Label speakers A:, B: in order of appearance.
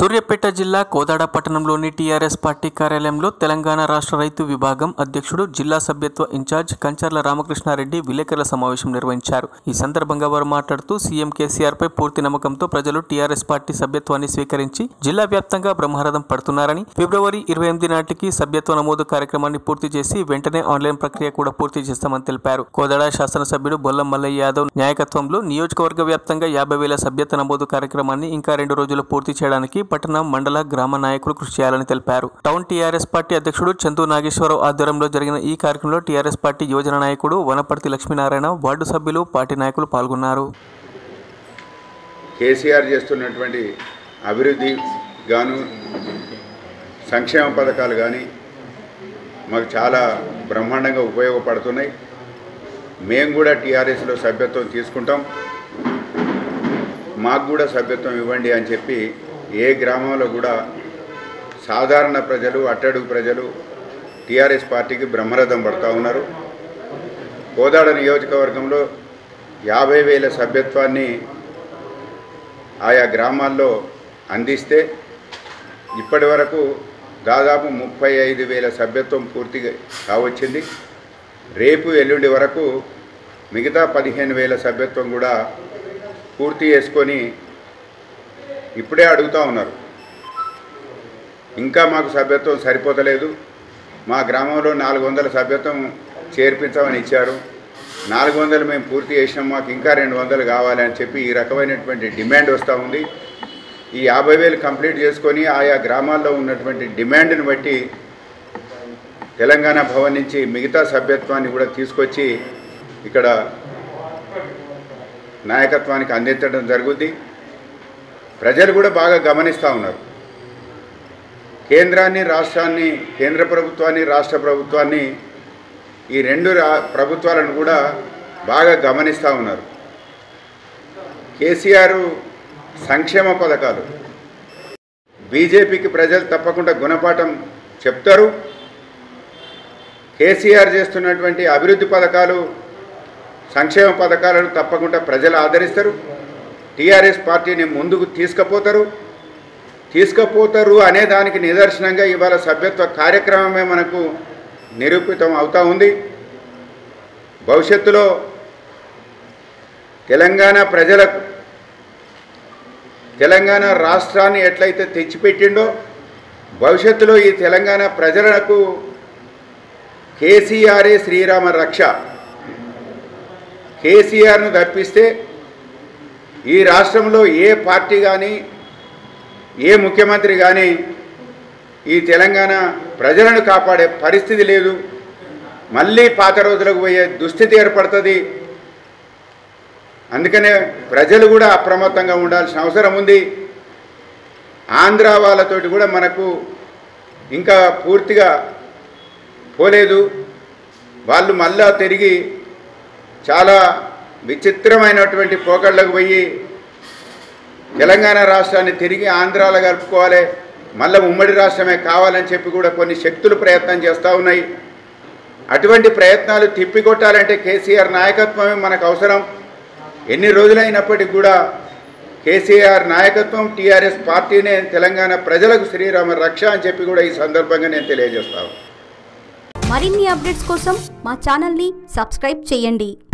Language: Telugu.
A: సూర్యాపేట జిల్లా కోదాడ పట్టణంలోని టీఆర్ఎస్ పార్టీ కార్యాలయంలో తెలంగాణ రాష్ట్ర రైతు విభాగం అధ్యక్షుడు జిల్లా సభ్యత్వ ఇన్ఛార్జ్ కంచర్ల రామకృష్ణారెడ్డి విలేకరుల సమావేశం నిర్వహించారు ఈ సందర్భంగా వారు మాట్లాడుతూ సీఎం కేసీఆర్ పై పూర్తి నమ్మకంతో ప్రజలు టీఆర్ఎస్ పార్టీ సభ్యత్వాన్ని స్వీకరించి జిల్లా వ్యాప్తంగా బ్రహ్మరథం పడుతున్నారని ఫిబ్రవరి ఇరవై ఎనిమిది నాటికి సభ్యత్వ నమోదు కార్యక్రమాన్ని పూర్తి చేసి వెంటనే ఆన్లైన్ ప్రక్రియ కూడా పూర్తి చేస్తామని తెలిపారు కోదాడ శాసనసభ్యుడు బొల్లం మల్లయ్య యాదవ్ నాయకత్వంలో నియోజకవర్గ వ్యాప్తంగా యాభై వేల సభ్యత్వ నమోదు కార్యక్రమాన్ని ఇంకా రెండు రోజులు పూర్తి చేయడానికి పట్టణ మండల గ్రామ నాయకులు కృషి చేయాలని తెలిపారు టౌన్ టీఆర్ఎస్ పార్టీ అధ్యక్షుడు చందు నాగేశ్వరరావు ఆధ్వర్యంలో జరిగిన ఈ కార్యక్రమంలో టీఆర్ఎస్ పార్టీ యువజన నాయకుడు వనపర్తి లక్ష్మీనారాయణ వార్డు సభ్యులు పార్టీ నాయకులు పాల్గొన్నారు
B: కేసీఆర్ చేస్తున్నటువంటి అభివృద్ధి గాను సంక్షేమ పథకాలు కానీ మాకు చాలా బ్రహ్మాండంగా ఉపయోగపడుతున్నాయి మేము కూడా టీఆర్ఎస్లో సభ్యత్వం తీసుకుంటాం మాకు కూడా సభ్యత్వం ఇవ్వండి అని చెప్పి ఏ గ్రామంలో కూడా సాధారణ ప్రజలు అట్టడుగు ప్రజలు టీఆర్ఎస్ పార్టీకి బ్రహ్మరథం పడుతూ ఉన్నారు కోదాడ నియోజకవర్గంలో యాభై వేల సభ్యత్వాన్ని ఆయా గ్రామాల్లో అందిస్తే ఇప్పటి వరకు దాదాపు ముప్పై ఐదు వేల సభ్యత్వం పూర్తిగా కావచ్చింది రేపు ఎల్లుండి వరకు మిగతా పదిహేను వేల సభ్యత్వం కూడా పూర్తి చేసుకొని ఇప్పుడే అడుగుతూ ఉన్నారు ఇంకా మాకు సభ్యత్వం సరిపోతలేదు మా గ్రామంలో నాలుగు వందల సభ్యత్వం చేర్పించమని ఇచ్చారు నాలుగు వందలు మేము పూర్తి చేసినాం మాకు ఇంకా రెండు వందలు కావాలి అని చెప్పి ఈ రకమైనటువంటి డిమాండ్ వస్తూ ఉంది ఈ యాభై వేలు కంప్లీట్ చేసుకొని ఆయా గ్రామాల్లో ఉన్నటువంటి డిమాండ్ని బట్టి తెలంగాణ భవన్ నుంచి మిగతా సభ్యత్వాన్ని కూడా తీసుకొచ్చి ఇక్కడ నాయకత్వానికి అందించడం జరుగుద్ది ప్రజలు కూడా బాగా గమనిస్తూ ఉన్నారు కేంద్రాన్ని రాష్ట్రాన్ని కేంద్ర ప్రభుత్వాన్ని రాష్ట్ర ప్రభుత్వాన్ని ఈ రెండు రా ప్రభుత్వాలను కూడా బాగా గమనిస్తూ ఉన్నారు కేసీఆర్ సంక్షేమ పథకాలు బీజేపీకి ప్రజలు తప్పకుండా గుణపాఠం చెప్తారు కేసీఆర్ చేస్తున్నటువంటి అభివృద్ధి పథకాలు సంక్షేమ పథకాలను తప్పకుండా ప్రజలు ఆదరిస్తారు టీఆర్ఎస్ పార్టీని ముందుకు తీసుకుపోతారు తీసుకుపోతారు అనే దానికి నిదర్శనంగా ఇవాళ సభ్యత్వ కార్యక్రమమే మనకు నిరూపితం అవుతా ఉంది భవిష్యత్తులో తెలంగాణ ప్రజలకు తెలంగాణ రాష్ట్రాన్ని ఎట్లయితే తెచ్చిపెట్టిండో భవిష్యత్తులో ఈ తెలంగాణ ప్రజలకు కేసీఆరే శ్రీరామ రక్ష కేసీఆర్ను తప్పిస్తే ఈ రాష్ట్రంలో ఏ పార్టీ కానీ ఏ ముఖ్యమంత్రి కానీ ఈ తెలంగాణ ప్రజలను కాపాడే పరిస్థితి లేదు మళ్ళీ పాత రోజులకు పోయే దుస్థితి ఏర్పడుతుంది అందుకనే ప్రజలు కూడా అప్రమత్తంగా ఉండాల్సిన అవసరం ఉంది ఆంధ్ర వాళ్ళతోటి కూడా మనకు ఇంకా పూర్తిగా పోలేదు వాళ్ళు మళ్ళా తిరిగి చాలా విచిత్రమైనటువంటి పోకళ్ళకు పోయి తెలంగాణ రాష్ట్రాన్ని తిరిగి ఆంధ్రాలో కలుపుకోవాలి మళ్ళీ ఉమ్మడి రాష్ట్రమే కావాలని చెప్పి కూడా కొన్ని శక్తులు ప్రయత్నం చేస్తూ ఉన్నాయి అటువంటి ప్రయత్నాలు తిప్పికొట్టాలంటే కేసీఆర్ నాయకత్వమే మనకు అవసరం ఎన్ని రోజులైనప్పటికీ కూడా కేసీఆర్ నాయకత్వం టీఆర్ఎస్ పార్టీనే తెలంగాణ ప్రజలకు శ్రీరామ రక్ష అని చెప్పి కూడా ఈ సందర్భంగా నేను తెలియజేస్తాను
C: మరిన్ని అప్డేట్స్ కోసం మా ఛానల్ని సబ్స్క్రైబ్ చేయండి